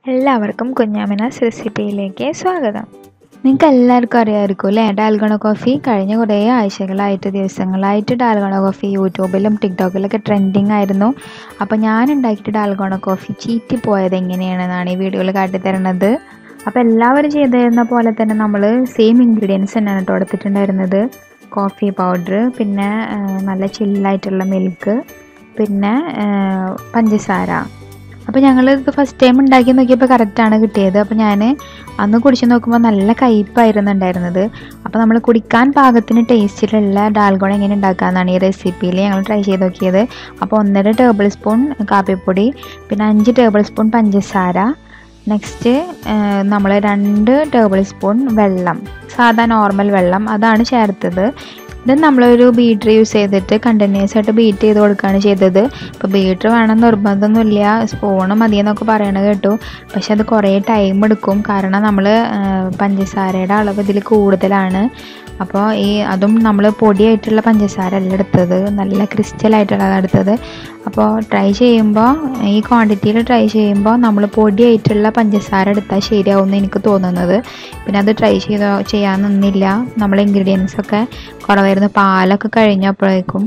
എല്ലാവർക്കും കുഞ്ഞാമിനാസ് റെസിപ്പിയിലേക്ക് സ്വാഗതം നിങ്ങൾക്ക് എല്ലാവർക്കും അറിയാമായിരിക്കും അല്ലേ ഡാൽഗണ കോഫി കഴിഞ്ഞ കുറേ ആഴ്ചകളായിട്ട് ദിവസങ്ങളായിട്ട് ഡാൽഗണ കോഫി യൂട്യൂബിലും ടിക്ടോക്കിലൊക്കെ ട്രെൻഡിങ് ആയിരുന്നു അപ്പോൾ ഞാൻ ഉണ്ടാക്കിയിട്ട് ഡാൽഗണ കോഫി ചീറ്റി പോയത് എങ്ങനെയാണെന്നാണ് ഈ വീഡിയോയിൽ കാട്ടിത്തരുന്നത് അപ്പോൾ എല്ലാവരും ചെയ്തിരുന്ന പോലെ തന്നെ നമ്മൾ സെയിം ഇൻഗ്രീഡിയൻസ് തന്നെയാണ് കേട്ടോ എടുത്തിട്ടുണ്ടായിരുന്നത് കോഫി പൗഡർ പിന്നെ ആ, നല്ല ചില്ലായിട്ടുള്ള മിൽക്ക് പിന്നെ ആ, പഞ്ചസാര അപ്പോൾ ഞങ്ങൾ ഇത് ഫസ്റ്റ് ടൈം ഉണ്ടാക്കി നോക്കിയപ്പോൾ കറക്റ്റാണ് കിട്ടിയത് അപ്പോൾ ഞാൻ അന്ന് കുടിച്ച് നോക്കുമ്പോൾ നല്ല കയ്പ്പായിരുന്നു ഉണ്ടായിരുന്നത് അപ്പോൾ നമ്മൾ കുടിക്കാൻ പാകത്തിന് ടേസ്റ്റിലുള്ള ഡാൽഗോണ എങ്ങനെ ഉണ്ടാക്കാമെന്നാണ് ഈ റെസിപ്പിയിൽ ഞങ്ങൾ ട്രൈ ചെയ്ത് നോക്കിയത് അപ്പോൾ ഒന്നര ടേബിൾ സ്പൂൺ കാപ്പിപ്പൊടി പിന്നെ അഞ്ച് ടേബിൾ സ്പൂൺ പഞ്ചസാര നെക്സ്റ്റ് നമ്മൾ രണ്ട് ടേബിൾ സ്പൂൺ വെള്ളം സാധാ നോർമൽ വെള്ളം അതാണ് ചേർത്തത് ഇത് നമ്മളൊരു ബീറ്റർ യൂസ് ചെയ്തിട്ട് കണ്ടിന്യൂസ് ആയിട്ട് ബീറ്റ് ചെയ്ത് കൊടുക്കുകയാണ് ചെയ്തത് ഇപ്പോൾ ബീറ്റർ വേണം നിർബന്ധമൊന്നുമില്ല സ്പൂണ് മതിയെന്നൊക്കെ പറയണത് കേട്ടു പക്ഷെ അത് കുറേ ടൈം എടുക്കും കാരണം നമ്മൾ പഞ്ചസാരയുടെ അളവ് ഇതിൽ കൂടുതലാണ് അപ്പോൾ ഈ അതും നമ്മൾ പൊടിയായിട്ടുള്ള പഞ്ചസാര അല്ല എടുത്തത് നല്ല ക്രിസ്റ്റലായിട്ടുള്ളതാണ് എടുത്തത് അപ്പോൾ ട്രൈ ചെയ്യുമ്പോൾ ഈ ക്വാണ്ടിറ്റിയിൽ ട്രൈ ചെയ്യുമ്പോൾ നമ്മൾ പൊടിയായിട്ടുള്ള പഞ്ചസാര എടുത്താൽ ശരിയാവുമെന്ന് എനിക്ക് തോന്നുന്നത് പിന്നെ അത് ട്രൈ ചെയ്തോ ചെയ്യാൻ നിന്നില്ല നമ്മൾ ഇൻഗ്രീഡിയൻസ് ഒക്കെ കുറവായിരുന്നു പാലൊക്കെ കഴിഞ്ഞപ്പോഴേക്കും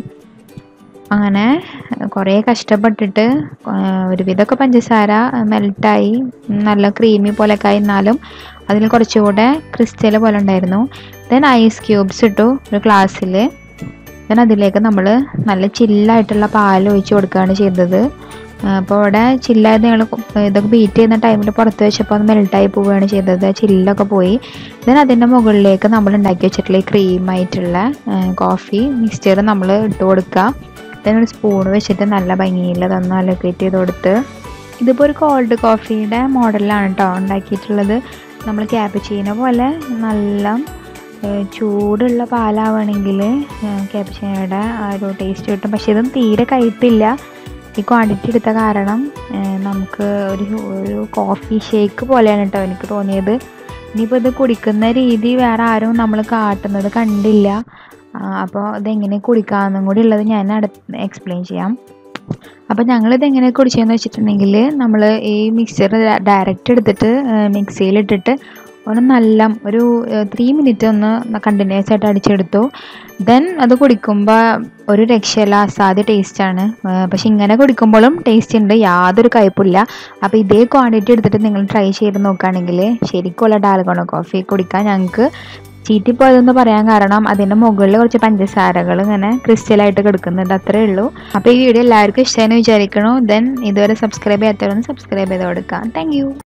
അങ്ങനെ കുറേ കഷ്ടപ്പെട്ടിട്ട് ആ, ഒരുവിധമൊക്കെ പഞ്ചസാര മെൽട്ടായി നല്ല ക്രീമി പോലെയൊക്കെ ആയി എന്നാലും അതിൽ കുറച്ചുകൂടെ ക്രിസ്റ്റൽ പോലെ ഉണ്ടായിരുന്നു ദെൻ ഐസ് ക്യൂബ്സ് ഇട്ടു ഒരു ഗ്ലാസ്സിൽ ദെൻ അതിലേക്ക് നമ്മൾ നല്ല ചില്ലായിട്ടുള്ള പാൽ ഒഴിച്ച് കൊടുക്കുകയാണ് ചെയ്തത് അപ്പോൾ ഇവിടെ ചില്ലായത് ഞങ്ങൾ ഇതൊക്കെ ബീറ്റ് ചെയ്യുന്ന ടൈമിൽ പുറത്ത് വെച്ചപ്പോൾ അത് മെൽട്ടായി പോവുകയാണ് ചെയ്തത് ചില്ലൊക്കെ പോയി ദെൻ അതിൻ്റെ മുകളിലേക്ക് നമ്മൾ ഉണ്ടാക്കി വെച്ചിട്ടുള്ള ഈ ക്രീമായിട്ടുള്ള കോഫി മിക്സ്ചർ നമ്മൾ ഇട്ട് കൊടുക്കുക ദെൻ ഒരു സ്പൂൺ വെച്ചിട്ട് നല്ല ഭംഗിയിൽ അതൊന്ന് അലക്കേറ്റ് ചെയ്ത് കൊടുത്ത് ഇതിപ്പോൾ ഒരു കോൾഡ് കോഫിയുടെ മോഡലിലാണ് കേട്ടോ ഉണ്ടാക്കിയിട്ടുള്ളത് നമ്മൾ ക്യാപ്പച്ചീന പോലെ നല്ല ഏഹ്, ചൂടുള്ള പാലാവണമെങ്കിൽ ക്യാപ്പച്ചീനയുടെ ആ ഒരു ടേസ്റ്റ് കിട്ടും പക്ഷേ ഇതും തീരെ കയ്പില്ല ഈ ക്വാണ്ടിറ്റി എടുത്ത കാരണം ഏഹ്, നമുക്ക് ഒരു ഒരു കോഫി ഷേക്ക് പോലെയാണ് കേട്ടോ എനിക്ക് തോന്നിയത് ഇനിയിപ്പോൾ ഇത് കുടിക്കുന്ന രീതി വേറെ ആരും നമ്മൾ കാട്ടുന്നത് കണ്ടില്ല അപ്പോൾ ഇതെങ്ങനെ കുടിക്കാമെന്നും കൂടി ഉള്ളത് ഞാൻ അടുത്ത് എക്സ്പ്ലെയിൻ ചെയ്യാം അപ്പോൾ ഞങ്ങളിത് എങ്ങനെ കുടിച്ചതെന്ന് വെച്ചിട്ടുണ്ടെങ്കിൽ നമ്മൾ ഈ മിക്സർ ഡയറക്റ്റ് എടുത്തിട്ട് മിക്സിയിലിട്ടിട്ട് ഒന്ന് നല്ല ഒരു ത്രീ മിനിറ്റ് ഒന്ന് കണ്ടിന്യൂസ് ആയിട്ട് അടിച്ചെടുത്തു ദെൻ അത് കുടിക്കുമ്പോൾ ഒരു രക്ഷയില്ല അസാധ്യ ടേസ്റ്റാണ് പക്ഷെ ഇങ്ങനെ കുടിക്കുമ്പോഴും ടേസ്റ്റ് ഉണ്ട് യാതൊരു കയ്പില്ല അപ്പോൾ ഇതേ ക്വാണ്ടിറ്റി എടുത്തിട്ട് നിങ്ങൾ ട്രൈ ചെയ്ത് നോക്കുകയാണെങ്കിൽ ശരിക്കുള്ള ഡാൽഗോണ കോഫി കുടിക്കാൻ ഞങ്ങൾക്ക് ചീറ്റിപ്പോയതെന്ന് പറയാൻ കാരണം അതിൻ്റെ മുകളിൽ കുറച്ച് പഞ്ചസാരകൾ ഇങ്ങനെ ക്രിസ്റ്റലായിട്ട് കിടക്കുന്നുണ്ട് അത്രേ ഉള്ളൂ അപ്പോൾ ഈ വീഡിയോ എല്ലാവർക്കും ഇഷ്ടമെന്ന് വിചാരിക്കണു ദെൻ ഇതുവരെ സബ്സ്ക്രൈബ് ചെയ്യാത്തവരൊന്ന് സബ്സ്ക്രൈബ് ചെയ്ത് കൊടുക്കാം താങ്ക്